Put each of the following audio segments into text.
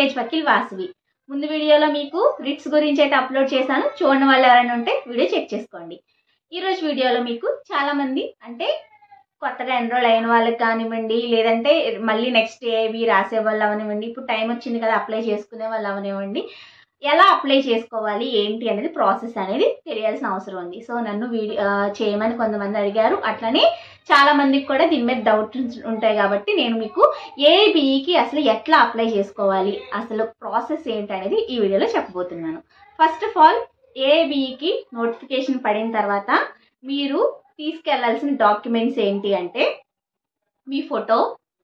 village Vakeel Vasavi ముందు వీడియోలో మీకు రిట్స్ గురించి అయితే అప్లోడ్ చేశాను చూడని వాళ్ళు ఎవరైనా ఉంటే వీడియో చెక్ చేసుకోండి ఈరోజు వీడియోలో మీకు చాలామంది అంటే కొత్తగా ఎన్రోల్ అయిన వాళ్ళకి కానివ్వండి లేదంటే మళ్ళీ నెక్స్ట్ ఏవి రాసే వాళ్ళు అవనివ్వండి ఇప్పుడు టైం వచ్చింది కదా అప్లై చేసుకునే వాళ్ళు అవనివ్వండి ఎలా అప్లై చేసుకోవాలి ఏంటి అనేది ప్రాసెస్ అనేది తెలియాల్సిన అవసరం ఉంది సో నన్ను వీడియో చేయమని కొంతమంది అడిగారు అట్లనే చాలా మందికి కూడా దీని మీద డౌట్స్ ఉంటాయి కాబట్టి నేను మీకు ఏబిఈకి అసలు ఎట్లా అప్లై చేసుకోవాలి అసలు ప్రాసెస్ ఏంటి అనేది ఈ వీడియోలో చెప్పబోతున్నాను ఫస్ట్ ఆఫ్ ఆల్ ఏబిఈకి నోటిఫికేషన్ పడిన తర్వాత మీరు తీసుకెళ్లాల్సిన డాక్యుమెంట్స్ ఏంటి అంటే మీ ఫోటో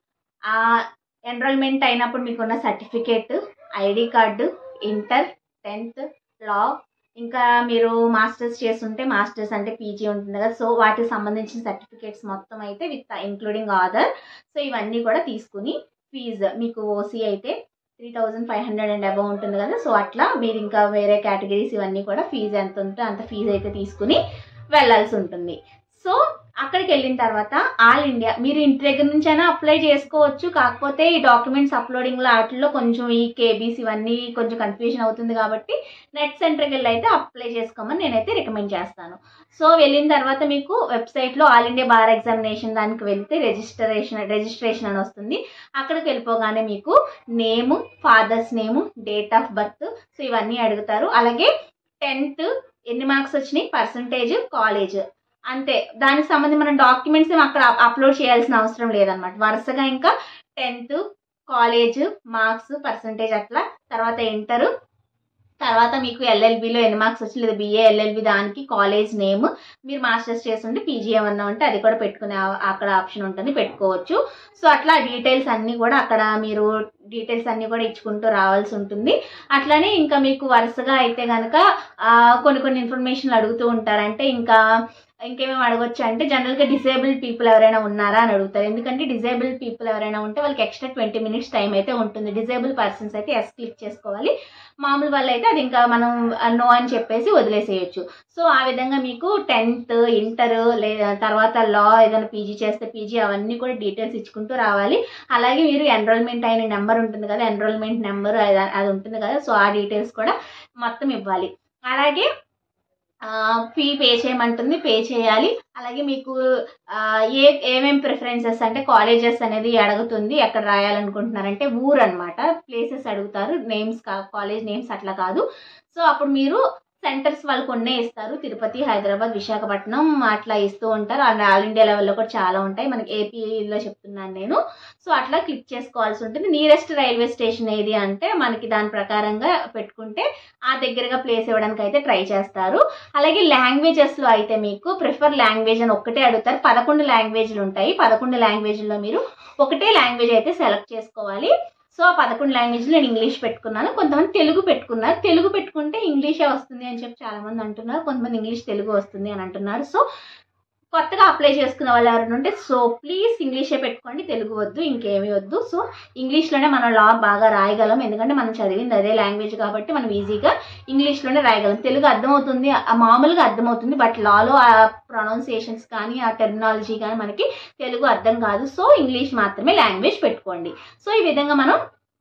ఎన్రోల్మెంట్ అయినప్పుడు మీకున్న certificate ID card inter tenth లా ఇంకా మీరు మాస్టర్స్ చేస్తుంటే మాస్టర్స్ అంటే పీజీ ఉంటుంది కదా సో వాటికి సంబంధించిన సర్టిఫికేట్స్ మొత్తం అయితే విత్ ఇంక్లూడింగ్ ఆధార్ సో ఇవన్నీ కూడా తీసుకుని ఫీజు మీకు ఓసీ అయితే three thousand five hundred and above ఉంటుంది కదా సో అట్లా మీరు ఇంకా వేరే కేటగిరీస్ ఇవన్నీ కూడా ఫీజు ఎంత ఉంటే అంత ఫీజు అయితే తీసుకుని వెళ్ళాల్సి ఉంటుంది సో అక్కడికి వెళ్ళిన తర్వాత ఆల్ ఇండియా మీరు ఇంటి దగ్గర నుంచి అయినా అప్లై చేసుకోవచ్చు కాకపోతే ఈ డాక్యుమెంట్స్ అప్లోడింగ్లో వాటిల్లో కొంచెం ఈ కేబీస్ ఇవన్నీ కొంచెం కన్ఫ్యూజన్ అవుతుంది కాబట్టి నెట్ సెంటర్కి వెళ్ళి అయితే అప్లై చేసుకోమని నేనైతే రికమెండ్ చేస్తాను సో వెళ్ళిన తర్వాత మీకు వెబ్సైట్లో ఆల్ ఇండియా బార్ ఎగ్జామినేషన్ దానికి వెళ్తే రిజిస్ట్రేషన్ రిజిస్ట్రేషన్ అని వస్తుంది అక్కడికి వెళ్ళిపోగానే మీకు name father's name date of birth so ఇవన్నీ అడుగుతారు అలాగే టెన్త్ ఎన్ని మార్క్స్ వచ్చినాయి పర్సంటేజ్ కాలేజ్ అంతే దానికి సంబంధించి మనం డాక్యుమెంట్స్ ఏం అక్కడ అప్లోడ్ చేయాల్సిన అవసరం లేదనమాట వరుసగా ఇంకా టెన్త్ కాలేజ్ మార్క్స్ పర్సంటేజ్ అట్లా తర్వాత ఇంటర్ తర్వాత మీకు ఎల్ఎల్బిలో ఎన్ని మార్క్స్ వచ్చి లేదా బిఏ ఎల్ఎల్బి దానికి కాలేజ్ నేమ్ మీరు మాస్టర్స్ చేస్తుంటే పీజీ ఏమన్నా ఉంటే అది కూడా పెట్టుకునే ఆ- అక్కడ ఆప్షన్ ఉంటుంది పెట్టుకోవచ్చు సో అట్లా డీటెయిల్స్ అన్నీ కూడా అక్కడ మీరు డీటెయిల్స్ అన్నీ కూడా ఇచ్చుకుంటూ రావాల్సి ఉంటుంది అట్లనే ఇంకా మీకు వరుసగా అయితే కనుక కొన్ని కొన్ని ఇన్ఫర్మేషన్ అడుగుతూ ఉంటారు అంటే ఇంకా ఇంకేమేమి అడగొచ్చు అంటే జనరల్గా డిసేబుల్ పీపుల్ ఎవరైనా ఉన్నారా అని అడుగుతారు ఎందుకంటే డిసేబుల్ పీపుల్ ఎవరైనా ఉంటే వాళ్ళకి ఎక్స్ట్రా ట్వంటీ మినిట్స్ టైం అయితే ఉంటుంది డిసేబుల్ పర్సన్స్ అయితే ఎస్ క్లిక్ చేసుకోవాలి మామూలు వాళ్ళు అయితే అది ఇంకా మనం నో అని చెప్పేసి వదిలేసేయచ్చు సో ఆ విధంగా మీకు టెన్త్ ఇంటర్ లే తర్వాత లా ఏదైనా పీజీ చేస్తే పీజీ అవన్నీ కూడా డీటెయిల్స్ ఇచ్చుకుంటూ రావాలి అలాగే మీరు ఎన్రోల్మెంట్ అయిన నెంబర్ ఉంటుంది కదా ఎన్రోల్మెంట్ నెంబర్ అది ఉంటుంది కదా సో ఆ డీటెయిల్స్ కూడా మొత్తం ఇవ్వాలి అలాగే ఫీ పే చేయమంటుంది పే చేయాలి అలాగే మీకు ఆ, ఏ ఏమేం ప్రిఫరెన్సెస్ అంటే కాలేజెస్ అనేది అడుగుతుంది ఎక్కడ రాయాలనుకుంటున్నారంటే ఊరు అనమాట ప్లేసెస్ అడుగుతారు నేమ్స్ కా కాలేజ్ నేమ్స్ అట్లా కాదు సో అప్పుడు మీరు సెంటర్స్ వాళ్ళు కొన్నే ఇస్తారు తిరుపతి హైదరాబాద్ విశాఖపట్నం అట్లా ఇస్తూ ఉంటారు అండ్ ఆల్ ఇండియా లెవెల్లో కూడా చాలా ఉంటాయి మనకి ఏపీలో చెప్తున్నాను నేను సో అట్లా క్లిక్ చేసుకోవాల్సి ఉంటుంది నియరెస్ట్ రైల్వే స్టేషన్ ఏది అంటే మనకి దాని ప్రకారంగా పెట్టుకుంటే ఆ దగ్గరగా ప్లేస్ ఇవ్వడానికి అయితే ట్రై చేస్తారు అలాగే లాంగ్వేజెస్లో అయితే మీకు ప్రిఫర్ లాంగ్వేజ్ అని ఒక్కటే అడుగుతారు పదకొండు లాంగ్వేజ్లు ఉంటాయి పదకొండు లాంగ్వేజ్లో మీరు ఒకటే లాంగ్వేజ్ అయితే సెలెక్ట్ చేసుకోవాలి సో ఆ పదకొండు లాంగ్వేజ్లో నేను ఇంగ్లీష్ పెట్టుకున్నాను కొంతమంది తెలుగు పెట్టుకున్నారు తెలుగు పెట్టుకుంటే ఇంగ్లీషే వస్తుంది అని చెప్పి చాలామంది అంటున్నారు కొంతమంది ఇంగ్లీష్ తెలుగు వస్తుంది అని అంటున్నారు సో కొత్తగా అప్లై చేసుకున్న వాళ్ళు ఎవరైనా ఉంటే సో ప్లీజ్ ఇంగ్లీషే పెట్టుకోండి తెలుగు వద్దు ఇంకేమీ వద్దు సో ఇంగ్లీష్లోనే మనం లా బాగా రాయగలం ఎందుకంటే మనం చదివింది అదే లాంగ్వేజ్ కాబట్టి మనం ఈజీగా ఇంగ్లీష్లోనే రాయగలం తెలుగు అర్థమవుతుంది ఆ మామూలుగా అర్థమవుతుంది బట్ లాలో ఆ ప్రొనౌన్సియేషన్స్ కానీ ఆ టెర్మినాలజీ కానీ మనకి తెలుగు అర్థం కాదు సో ఇంగ్లీష్ మాత్రమే లాంగ్వేజ్ పెట్టుకోండి సో ఈ విధంగా మనం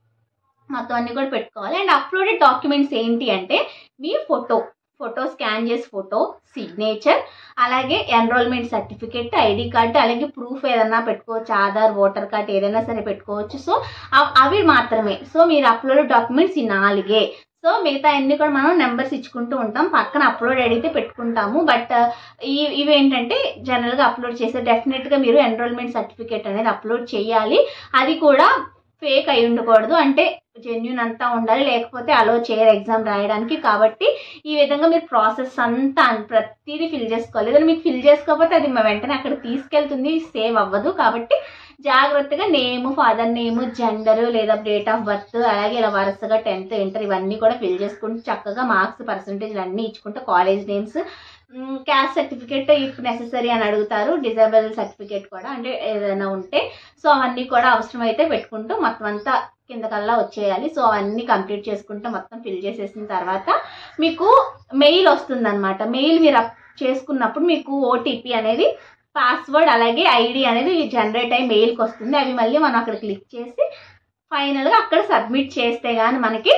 మొత్తం అన్ని కూడా పెట్టుకోవాలి అండ్ అప్లోడెడ్ డాక్యుమెంట్స్ ఏంటి అంటే మీ ఫోటో ఫోటో స్కాన్ చేసి ఫోటో సిగ్నేచర్ అలాగే ఎన్రోల్మెంట్ సర్టిఫికెట్ ఐడి కార్డు అలాగే ప్రూఫ్ ఏదైనా పెట్టుకోవచ్చు ఆధార్ ఓటర్ కార్డ్ ఏదైనా సరే పెట్టుకోవచ్చు సో అవ్- అవి మాత్రమే సో మీరు అప్లోడ్ డాక్యుమెంట్స్ ఈ నాలుగే సో మిగతా అన్ని కూడా మనం నెంబర్స్ ఇచ్చుకుంటూ ఉంటాం పక్కన అప్లోడ్ అడిగితే పెట్టుకుంటాము బట్ ఈ ఇవి ఏంటంటే జనరల్గా అప్లోడ్ చేస్తే డెఫినెట్గా మీరు ఎన్రోల్మెంట్ సర్టిఫికేట్ అనేది అప్లోడ్ చేయాలి అది కూడా ఫేక్ అయి ఉండకూడదు అంటే జెన్యున్ అంతా ఉండాలి లేకపోతే అలో చేయరు ఎగ్జామ్ రాయడానికి కాబట్టి ఈ విధంగా మీరు ప్రాసెస్ అంతా ప్రతిదీ ఫిల్ చేసుకోవాలి ఏదైనా మీకు ఫిల్ చేసుకోకపోతే అది మా వెంటనే అక్కడ తీసుకెళ్తుంది సేవ్ అవ్వదు కాబట్టి జాగ్రత్తగా నేము ఫాదర్ నేము జెండర్ లేదా డేట్ ఆఫ్ బర్త్ అలాగే ఇలా వరుసగా టెన్త్ ఇంటర్ ఇవన్నీ కూడా ఫిల్ చేసుకుంటూ చక్కగా మార్క్స్ పర్సంటేజ్ అన్నీ ఇచ్చుకుంటూ college names caste certificate if necessary అని అడుగుతారు డిజేబుల్ సర్టిఫికేట్ కూడా అంటే ఏదైనా ఉంటే సో అవన్నీ కూడా అవసరమైతే పెట్టుకుంటూ మొత్తం అంతా కిందకల్లా వచ్చేయాలి సో అవన్నీ కంప్లీట్ చేసుకుంటూ మొత్తం ఫిల్ చేసేసిన తర్వాత మీకు మెయిల్ వస్తుందన్నమాట మెయిల్ మీరు అప్ చేసుకున్నప్పుడు మీకు ఓటీపీ అనేది పాస్వర్డ్ అలాగే ఐడి అనేది జనరేట్ అయ్యి మెయిల్కి వస్తుంది అవి మళ్ళీ మనం అక్కడ క్లిక్ చేసి ఫైనల్గా అక్కడ సబ్మిట్ చేస్తే కానీ మనకి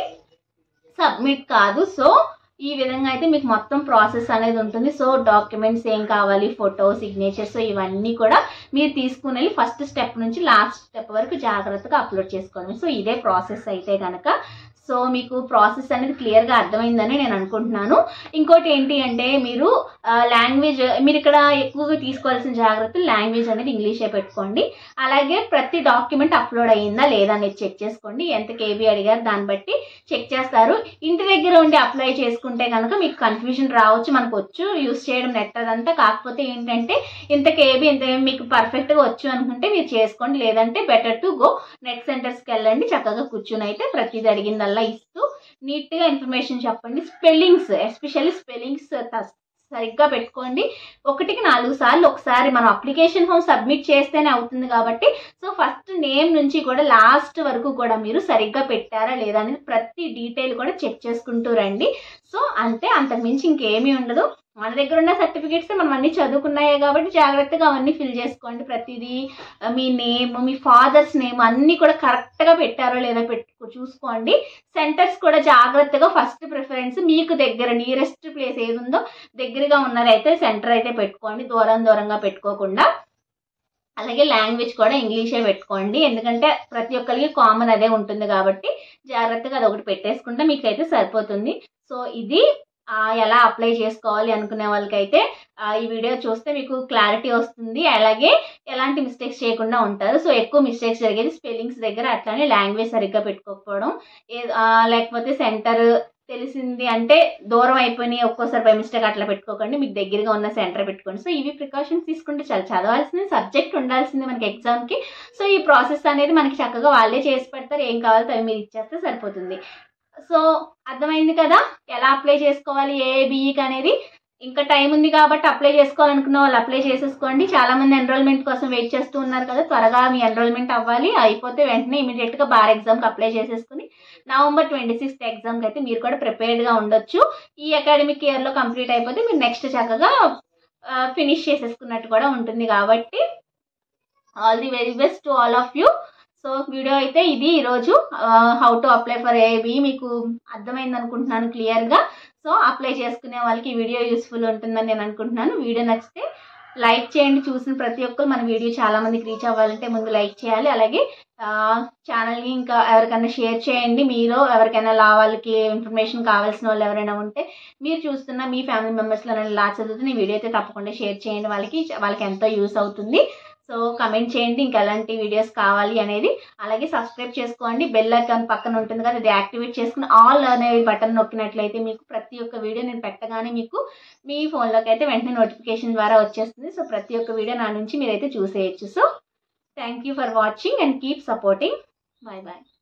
సబ్మిట్ కాదు సో ఈ విధంగా అయితే మీకు మొత్తం ప్రాసెస్ అనేది ఉంటుంది సో డాక్యుమెంట్స్ ఏం కావాలి ఫోటో సిగ్నేచర్స్ ఇవన్నీ కూడా మీరు తీసుకుని వెళ్ళి ఫస్ట్ స్టెప్ నుంచి లాస్ట్ స్టెప్ వరకు జాగ్రత్తగా అప్లోడ్ చేసుకోవాలి సో ఇదే ప్రాసెస్ అయితే కనుక సో మీకు ప్రాసెస్ అనేది క్లియర్గా అర్థమైందని నేను అనుకుంటున్నాను ఇంకోటి ఏంటి అంటే మీరు లాంగ్వేజ్ మీరు ఇక్కడ ఎక్కువగా తీసుకోవాల్సిన జాగ్రత్తలు లాంగ్వేజ్ అనేది ఇంగ్లీషే పెట్టుకోండి అలాగే ప్రతి డాక్యుమెంట్ అప్లోడ్ అయ్యిందా లేదా అనేది చెక్ చేసుకోండి ఎంత కేబీ అడిగారు దాన్ని బట్టి చెక్ చేస్తారు ఇంటి దగ్గర ఉండి అప్లై చేసుకుంటే కనుక మీకు కన్ఫ్యూజన్ రావచ్చు మనకు వచ్చు యూస్ చేయడం నెట్ అదంతా కాకపోతే ఏంటంటే ఇంత కేబీ ఇంత మీకు పర్ఫెక్ట్గా వచ్చు అనుకుంటే మీరు చేసుకోండి లేదంటే బెటర్ టు గో నెట్ సెంటర్స్కి వెళ్ళండి చక్కగా కూర్చుని అయితే ప్రతిదీ అడిగిందల్లా ఇస్తూ నీట్గా ఇన్ఫర్మేషన్ చెప్పండి స్పెల్లింగ్స్ ఎస్పెషల్లీ స్పెల్లింగ్స్ సరిగ్గా పెట్టుకోండి ఒకటికి నాలుగు సార్లు ఒకసారి మనం అప్లికేషన్ ఫామ్ సబ్మిట్ చేస్తేనే అవుతుంది కాబట్టి సో ఫస్ట్ నేమ్ నుంచి కూడా లాస్ట్ వరకు కూడా మీరు సరిగ్గా పెట్టారా లేదా అనేది ప్రతి డీటెయిల్ కూడా చెక్ చేసుకుంటూ రండి సో అంతే అంతకు మించి ఇంకేమీ ఉండదు మన దగ్గర ఉన్న సర్టిఫికేట్స్ మనం అన్ని చదువుకున్నాయే కాబట్టి జాగ్రత్తగా అవన్నీ ఫిల్ చేసుకోండి ప్రతిదీ ఆ, మీ నేమ్ మీ ఫాదర్స్ నేమ్ అన్నీ కూడా కరెక్ట్గా పెట్టారో లేదో పెట్టు చూసుకోండి సెంటర్స్ కూడా జాగ్రత్తగా ఫస్ట్ ప్రిఫరెన్స్ మీకు దగ్గర నియరెస్ట్ ప్లేస్ ఏది ఉందో దగ్గరగా ఉన్నదైతే సెంటర్ అయితే పెట్టుకోండి దూరం దూరంగా పెట్టుకోకుండా అలాగే లాంగ్వేజ్ కూడా ఇంగ్లీషే పెట్టుకోండి ఎందుకంటే ప్రతి ఒక్కరికి కామన్ అదే ఉంటుంది కాబట్టి జాగ్రత్తగా అది ఒకటి పెట్టేసుకుంటే మీకైతే సరిపోతుంది సో ఇది ఆ, ఎలా అప్లై చేసుకోవాలి అనుకునే వాళ్ళకైతే ఆ, ఈ వీడియో చూస్తే మీకు క్లారిటీ వస్తుంది అలాగే ఎలాంటి మిస్టేక్స్ చేయకుండా ఉంటారు సో ఎక్కువ మిస్టేక్స్ జరిగేది స్పెల్లింగ్స్ దగ్గర అట్లానే లాంగ్వేజ్ సరిగ్గా పెట్టుకోకపోవడం ఏ- ఆ, లేకపోతే సెంటర్ తెలిసింది అంటే దూరం అయిపోయినాయి ఒక్కోసారి బై మిస్టేక్ అట్లా పెట్టుకోకండి మీకు దగ్గరగా ఉన్న సెంటర్ పెట్టుకోండి సో ఇవి ప్రికాషన్స్ తీసుకుంటే చాలా చదవాల్సింది సబ్జెక్ట్ ఉండాల్సింది మనకి ఎగ్జామ్కి సో ఈ ప్రాసెస్ అనేది మనకి చక్కగా వాళ్ళే చేసి పెడతారు ఏం కావాలో అవి మీరు ఇచ్చేస్తే సరిపోతుంది సో అర్థమైంది కదా ఎలా అప్లై చేసుకోవాలి ఏ బీఈకి అనేది ఇంకా టైం ఉంది కాబట్టి అప్లై చేసుకోవాలనుకున్న వాళ్ళు అప్లై చేసేసుకోండి చాలా మంది ఎన్రోల్మెంట్ కోసం వెయిట్ చేస్తూ ఉన్నారు కదా త్వరగా మీ ఎన్రోల్మెంట్ అవ్వాలి అయిపోతే వెంటనే ఇమీడియట్గా బార్ ఎగ్జామ్కి అప్లై చేసేసుకుని నవంబర్ ట్వంటీ సిక్స్త్ ఎగ్జామ్కి అయితే మీరు కూడా ప్రిపేర్డ్గా ఉండొచ్చు ఈ అకాడమిక్ ఇయర్లో కంప్లీట్ అయిపోతే మీరు నెక్స్ట్ చక్కగా ఫినిష్ చేసేసుకున్నట్టు కూడా ఉంటుంది కాబట్టి all the very best to all of you so video అయితే ఇది ఈరోజు how to apply for AB మీకు అర్థమైంది అనుకుంటున్నాను క్లియర్గా సో అప్లై చేసుకునే వాళ్ళకి ఈ వీడియో యూస్ఫుల్ ఉంటుందని నేను అనుకుంటున్నాను వీడియో నచ్చితే లైక్ చేయండి చూసిన ప్రతి ఒక్కరు మన వీడియో చాలా మందికి రీచ్ అవ్వాలంటే ముందు లైక్ చేయాలి అలాగే ఛానల్ని ఇంకా ఎవరికైనా షేర్ చేయండి మీరు ఎవరికైనా లా వాళ్ళకి ఇన్ఫర్మేషన్ కావాల్సిన వాళ్ళు ఎవరైనా ఉంటే మీరు చూస్తున్న మీ ఫ్యామిలీ మెంబర్స్లో లా చదువుతున్న ఈ వీడియో అయితే తప్పకుండా షేర్ చేయండి వాళ్ళకి వాళ్ళకి ఎంతో యూస్ అవుతుంది సో కమెంట్ చేయండి ఇంకా ఎలాంటి వీడియోస్ కావాలి అనేది అలాగే సబ్స్క్రైబ్ చేసుకోండి బెల్ ఐకాన్ పక్కన ఉంటుంది కదా అది యాక్టివేట్ చేసుకుని ఆల్ అనే బటన్ నొక్కినట్లయితే మీకు ప్రతి ఒక్క వీడియో నేను పెట్టగానే మీకు మీ ఫోన్లోకి అయితే వెంటనే నోటిఫికేషన్ ద్వారా వచ్చేస్తుంది సో ప్రతి ఒక్క వీడియో నా నుంచి మీరైతే చూసేయచ్చు so thank you for watching and keep supporting bye bye